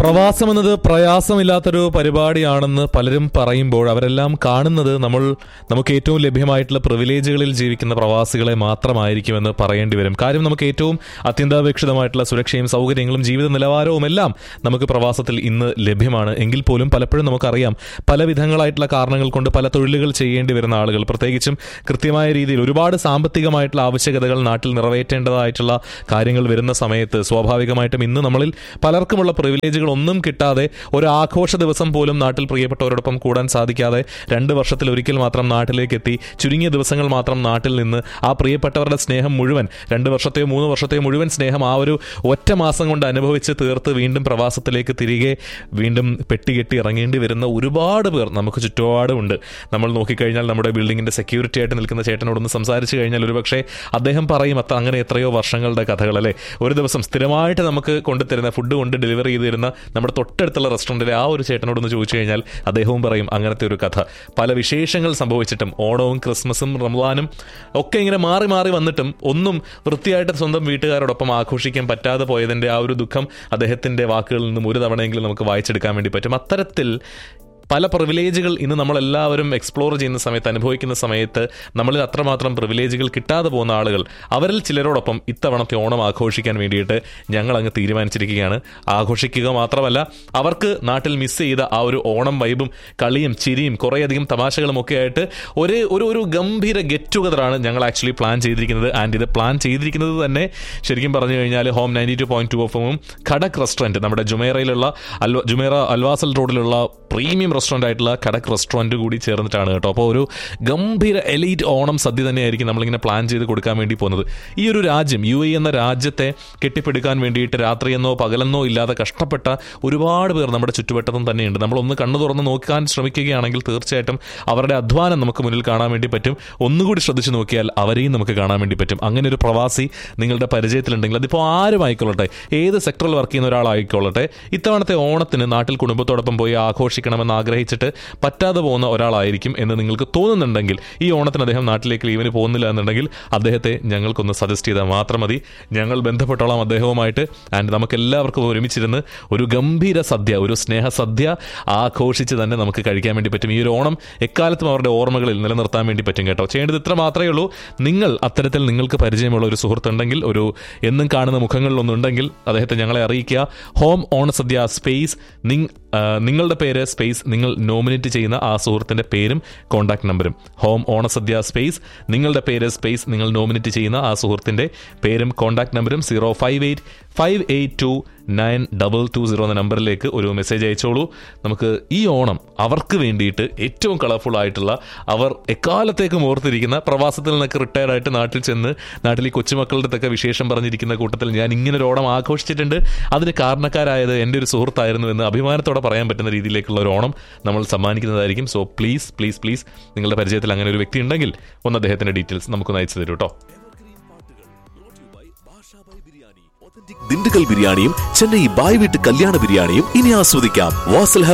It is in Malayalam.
പ്രവാസം എന്നത് പ്രയാസമില്ലാത്തൊരു പരിപാടിയാണെന്ന് പലരും പറയുമ്പോൾ അവരെല്ലാം കാണുന്നത് നമ്മൾ നമുക്ക് ഏറ്റവും ലഭ്യമായിട്ടുള്ള പ്രിവിലേജുകളിൽ ജീവിക്കുന്ന പ്രവാസികളെ മാത്രമായിരിക്കുമെന്ന് പറയേണ്ടി വരും കാര്യം നമുക്ക് ഏറ്റവും അത്യന്താപേക്ഷിതമായിട്ടുള്ള സുരക്ഷയും സൗകര്യങ്ങളും ജീവിത നിലവാരവും എല്ലാം നമുക്ക് പ്രവാസത്തിൽ ഇന്ന് ലഭ്യമാണ് എങ്കിൽ പോലും പലപ്പോഴും നമുക്കറിയാം പല വിധങ്ങളായിട്ടുള്ള കാരണങ്ങൾ കൊണ്ട് പല തൊഴിലുകൾ ചെയ്യേണ്ടി വരുന്ന ആളുകൾ പ്രത്യേകിച്ചും കൃത്യമായ രീതിയിൽ ഒരുപാട് സാമ്പത്തികമായിട്ടുള്ള ആവശ്യകതകൾ നാട്ടിൽ നിറവേറ്റേണ്ടതായിട്ടുള്ള കാര്യങ്ങൾ വരുന്ന സമയത്ത് സ്വാഭാവികമായിട്ടും ഇന്ന് നമ്മളിൽ പലർക്കുമുള്ള പ്രിവിലേജുകൾ ഒന്നും കിട്ടാതെ ഒരു ആഘോഷ ദിവസം പോലും നാട്ടിൽ പ്രിയപ്പെട്ടവരോടൊപ്പം കൂടാൻ സാധിക്കാതെ രണ്ട് വർഷത്തിൽ ഒരിക്കൽ മാത്രം നാട്ടിലേക്ക് എത്തി ചുരുങ്ങിയ ദിവസങ്ങൾ മാത്രം നാട്ടിൽ നിന്ന് ആ പ്രിയപ്പെട്ടവരുടെ സ്നേഹം മുഴുവൻ രണ്ട് വർഷത്തെയോ മൂന്ന് വർഷത്തെയോ മുഴുവൻ സ്നേഹം ആ ഒരു ഒറ്റ മാസം കൊണ്ട് അനുഭവിച്ച് തീർത്ത് വീണ്ടും പ്രവാസത്തിലേക്ക് തിരികെ വീണ്ടും പെട്ടികെട്ടി ഇറങ്ങേണ്ടി വരുന്ന ഒരുപാട് പേർ നമുക്ക് ചുറ്റുപാടുമുണ്ട് നമ്മൾ നോക്കിക്കഴിഞ്ഞാൽ നമ്മുടെ ബിൽഡിങ്ങിന്റെ സെക്യൂരിറ്റി ആയിട്ട് നിൽക്കുന്ന ചേട്ടനോടൊന്ന് സംസാരിച്ചു കഴിഞ്ഞാൽ ഒരുപക്ഷെ അദ്ദേഹം പറയും അത്ത അങ്ങനെ എത്രയോ വർഷങ്ങളുടെ കഥകൾ അല്ലേ ഒരു ദിവസം സ്ഥിരമായിട്ട് നമുക്ക് കൊണ്ടുതരുന്ന ഫുഡ് കൊണ്ട് ഡെലിവറി ചെയ്ത് തരുന്ന നമ്മുടെ തൊട്ടടുത്തുള്ള റെസ്റ്റോറൻറ്റിലെ ആ ഒരു ചേട്ടനോടൊന്ന് ചോദിച്ചു കഴിഞ്ഞാൽ അദ്ദേഹവും പറയും അങ്ങനത്തെ ഒരു കഥ പല വിശേഷങ്ങൾ സംഭവിച്ചിട്ടും ഓണവും ക്രിസ്മസും റംസാനും ഒക്കെ ഇങ്ങനെ മാറി മാറി വന്നിട്ടും ഒന്നും വൃത്തിയായിട്ട് സ്വന്തം വീട്ടുകാരോടൊപ്പം ആഘോഷിക്കാൻ പറ്റാതെ പോയതിൻ്റെ ആ ഒരു ദുഃഖം അദ്ദേഹത്തിൻ്റെ വാക്കുകളിൽ നിന്നും ഒരു തവണയെങ്കിലും നമുക്ക് വായിച്ചെടുക്കാൻ വേണ്ടി പറ്റും അത്തരത്തിൽ പല പ്രിവിലേജുകൾ ഇന്ന് നമ്മളെല്ലാവരും എക്സ്പ്ലോർ ചെയ്യുന്ന സമയത്ത് അനുഭവിക്കുന്ന സമയത്ത് നമ്മളിൽ അത്രമാത്രം പ്രിവിലേജുകൾ കിട്ടാതെ പോകുന്ന ആളുകൾ അവരിൽ ചിലരോടൊപ്പം ഇത്തവണത്തെ ഓണം ആഘോഷിക്കാൻ വേണ്ടിയിട്ട് ഞങ്ങൾ അങ്ങ് തീരുമാനിച്ചിരിക്കുകയാണ് ആഘോഷിക്കുക മാത്രമല്ല അവർക്ക് നാട്ടിൽ മിസ് ചെയ്ത ആ ഒരു ഓണം വൈബും കളിയും ചിരിയും കുറേയധികം തമാശകളും ഒക്കെ ആയിട്ട് ഒരു ഒരു ഒരു ഗംഭീര ഗെറ്റ് ടുഗദറാണ് ഞങ്ങൾ ആക്ച്വലി പ്ലാൻ ചെയ്തിരിക്കുന്നത് ആൻഡ് ഇത് പ്ലാൻ ചെയ്തിരിക്കുന്നത് തന്നെ ശരിക്കും പറഞ്ഞു കഴിഞ്ഞാൽ home ninety two point two എഫും ഖടക് റെസ്റ്റോറൻറ്റ് നമ്മുടെ ജുമേറയിലുള്ള അൽവ ജുമേറ അൽവാസൽ റോഡിലുള്ള പ്രീമിയം റെസ്റ്റോറൻ്റ് ആയിട്ടുള്ള കടക് റെസ്റ്റോറൻറ്റ് കൂടി ചേർന്നിട്ടാണ് കേട്ടോ അപ്പോൾ ഒരു ഗംഭീര എലീറ്റ് ഓണം സദ്യ തന്നെയായിരിക്കും നമ്മളിങ്ങനെ പ്ലാൻ ചെയ്ത് കൊടുക്കാൻ വേണ്ടി പോകുന്നത് ഈ ഒരു രാജ്യം യു എ എന്ന രാജ്യത്തെ കെട്ടിപ്പിടിക്കാൻ വേണ്ടിയിട്ട് രാത്രിയെന്നോ പകലെന്നോ ഇല്ലാതെ കഷ്ടപ്പെട്ട ഒരുപാട് പേർ നമ്മുടെ ചുറ്റുവട്ടത്തും തന്നെയുണ്ട് നമ്മളൊന്ന് കണ്ണു തുറന്ന് നോക്കാൻ ശ്രമിക്കുകയാണെങ്കിൽ തീർച്ചയായിട്ടും അവരുടെ അധ്വാനം നമുക്ക് മുന്നിൽ കാണാൻ വേണ്ടി പറ്റും ഒന്നുകൂടി ശ്രദ്ധിച്ചു നോക്കിയാൽ അവരെയും നമുക്ക് കാണാൻ വേണ്ടി പറ്റും അങ്ങനെ ഒരു പ്രവാസി നിങ്ങളുടെ പരിചയത്തിലുണ്ടെങ്കിൽ അതിപ്പോൾ ആരും ആയിക്കൊള്ളട്ടെ ഏത് സെക്ടറിൽ വർക്ക് ചെയ്യുന്ന ഒരാളായിക്കൊള്ളട്ടെ ഇത്തവണത്തെ ഓണത്തിന് നാട്ടിൽ കുടുംബത്തോടൊപ്പം പോയി ആഘോഷിക്കണമെന്ന് ആഗ്രഹിച്ചിട്ട് പറ്റാതെ പോകുന്ന ഒരാളായിരിക്കും എന്ന് നിങ്ങൾക്ക് തോന്നുന്നുണ്ടെങ്കിൽ ഈ ഓണത്തിന് അദ്ദേഹം നാട്ടിലേക്ക് ലീവിന് പോകുന്നില്ല എന്നുണ്ടെങ്കിൽ അദ്ദേഹത്തെ ഞങ്ങൾക്കൊന്ന് സജസ്റ്റ് ചെയ്താൽ മാത്രം മതി ഞങ്ങൾ ബന്ധപ്പെട്ടോളാം അദ്ദേഹവുമായിട്ട് ആൻഡ് നമുക്ക് എല്ലാവർക്കും ഒരുമിച്ചിരുന്ന് ഒരു ഗംഭീര സദ്യ ഒരു സ്നേഹ സദ്യ ആഘോഷിച്ച് തന്നെ നമുക്ക് കഴിക്കാൻ വേണ്ടി പറ്റും ഈ ഒരു ഓണം എക്കാലത്തും അവരുടെ ഓർമ്മകളിൽ നിലനിർത്താൻ വേണ്ടി പറ്റും കേട്ടോ ചെയ്യേണ്ടത് ഇത്ര മാത്രമേ ഉള്ളൂ നിങ്ങൾ അത്തരത്തിൽ നിങ്ങൾക്ക് പരിചയമുള്ള ഒരു സുഹൃത്തുണ്ടെങ്കിൽ ഒരു എന്നും കാണുന്ന മുഖങ്ങളിലൊന്നുണ്ടെങ്കിൽ അദ്ദേഹത്തെ ഞങ്ങളെ അറിയിക്കുക ഹോം ഓണസദ്യ സ്പേസ് നിങ് ആ, നിങ്ങളുടെ പേര് സ്പേസ് നിങ്ങൾ നോമിനേറ്റ് ചെയ്യുന്ന ആ സുഹൃത്തിൻ്റെ പേരും കോൺടാക്ട് നമ്പറും ഹോം ഓണസദ്യ സ്പേസ് നിങ്ങളുടെ പേര് സ്പേസ് നിങ്ങൾ നോമിനേറ്റ് ചെയ്യുന്ന ആ സുഹൃത്തിൻ്റെ പേരും കോൺടാക്ട് നമ്പറും zero five eight five eight two nine double two zero എന്ന നമ്പറിലേക്ക് ഒരു മെസ്സേജ് അയച്ചോളൂ നമുക്ക് ഈ ഓണം അവർക്ക് വേണ്ടിയിട്ട് ഏറ്റവും കളർഫുൾ ആയിട്ടുള്ള അവർ എക്കാലത്തേക്കും ഓർത്തിരിക്കുന്ന പ്രവാസത്തിൽ നിന്നൊക്കെ റിട്ടയർഡ് ആയിട്ട് നാട്ടിൽ ചെന്ന് നാട്ടിൽ ഈ കൊച്ചുമക്കളുടെ ഒക്കെ വിശേഷം പറഞ്ഞിരിക്കുന്ന കൂട്ടത്തിൽ ഞാൻ ഇങ്ങനെ ഒരു ഓണം ആഘോഷിച്ചിട്ടുണ്ട് അതിന് കാരണക്കാരായത് എൻ്റെ ഒരു സുഹൃത്തായിരുന്നു എന്ന് അഭിമാനത്തോടെ പറയാൻ പറ്റുന്ന രീതിയിലേക്കുള്ള ഒരു ഓണം നമ്മൾ സമ്മാനിക്കുന്നതായിരിക്കും സോ പ്ലീസ് പ്ലീസ് പ്ലീസ് നിങ്ങളുടെ പരിചയത്തിൽ അങ്ങനെ ഒരു വ്യക്തി ഉണ്ടെങ്കിൽ ഒന്ന് അദ്ദേഹത്തിൻ്റെ ഡീറ്റെയിൽസ് നമുക്കൊന്ന് അയച്ചു തരൂ കേട്ടോ ദിണ്ടുകൽ ബിരിയാണിയും ചെന്നൈ ബായ് വീട്ട് കല്യാണ ബിരിയാണിയും ഇനി ആസ്വദിക്കാം വാസൽ